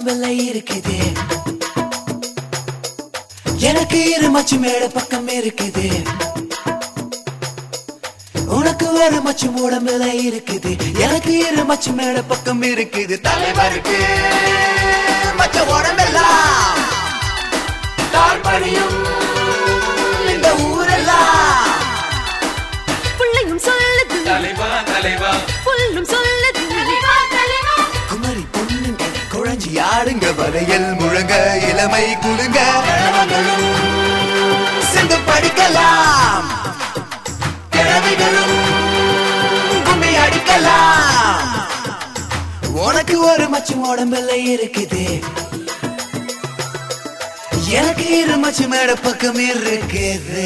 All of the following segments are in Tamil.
உடம்புல இருக்குது எனக்கு இரு மச்சு மேட பக்கம் இருக்குது உனக்கு ஒரு மச்சு உடம்புல இருக்குது எனக்கு இரு மச்சு மேட பக்கம் இருக்குது தலைவருக்கு மச்ச உடம்பெல்லாம் தாழ்படியும் இந்த ஊரெல்லாம் புள்ளையும் சொல்லுது தலைவா தலைவா புல்லும் சொல்லுது குமரி பொண்ணுங்க குழஞ்சி ஆடுங்க வரையல் முழங்க இளமை குலுங்க கிழவங்களும் சென்று படிக்கலாம் கிழவிகளும் கும்மி அடிக்கலாம் உனக்கு ஒரு மச்சு உடம்புல இருக்குது எனக்கு இரு மச்சு மேட பக்கம் இருக்குது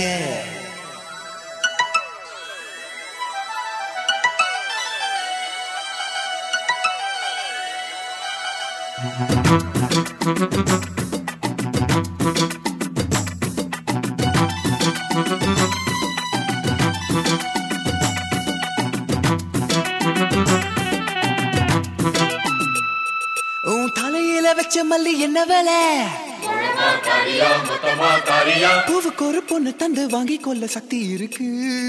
உன் தலையில வச்ச மல்லி என்ன வேலை காரியா மொத்தமா காரியா பூவுக்கு ஒரு பொண்ணு தந்து வாங்கி கொள்ள சக்தி இருக்கு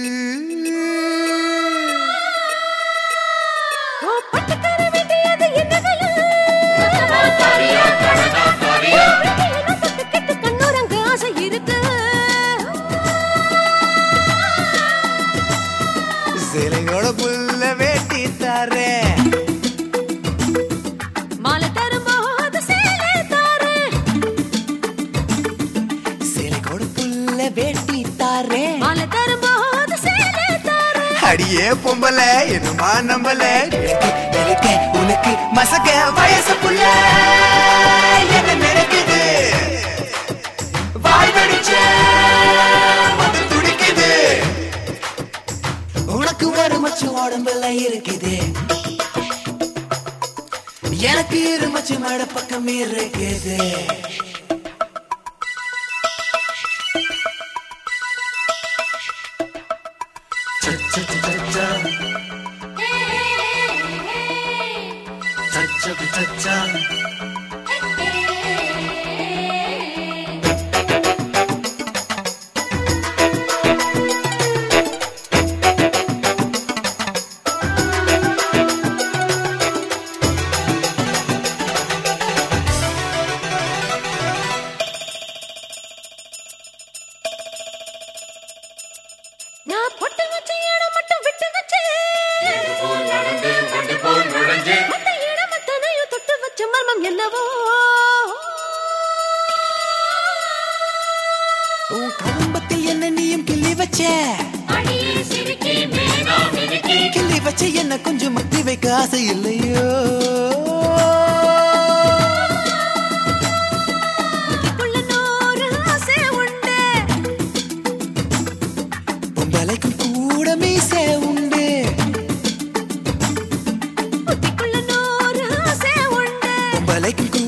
ஓ, பட்டு தர வேண்டியது என்ன விலை? காரியா கடனா காரியா வெட்டியில தொட்டு கெட்டு கண்ணுறங்க ஆசை இருக்கு சிலையோட புல்ல வேட்டி தரேன் மாலை தரும்போது சேலை தாரேன். சிலையோட புல்ல வேட்டி தரேன் மாலை தரும்போது சேலை தாரேன். அடியே பொம்பல என்னமா நம்பல எனக்கு எனக்கு உனக்கு மசக்க வயசு புள்ள என்ன நினைக்குது வாய் வெடிச்ச வந்து துடிக்குது உனக்கு ஒரு மச்சு உடம்புல இருக்குது எனக்கு இரு மச்சு மட பக்கம் இருக்குது நான் பொட்டு வச்ச இடம் மட்டும் விட்டு வச்சேன். போல் நடந்து கொண்டு போல் நுழைஞ்சு அந்த இடம் அத்தனையும் தொட்டு வச்ச மர்மம் என்னவோ உன் கரும்பத்தில் என்ன நீயும் கிள்ளி வச்ச அடியே சிரிக்கி மீனா மினுக்கி கிள்ளி வச்ச என்ன கொஞ்சம் மத்தி வைக்க ஆசை இல்லையோ புத்திக்குள்ள நூறு ஆசை உண்டு பொம்பளைக்கும் கூட மீசை உண்டு புத்திக்குள்ள நூறு ஆசை உண்டு பொம்பளைக்கும்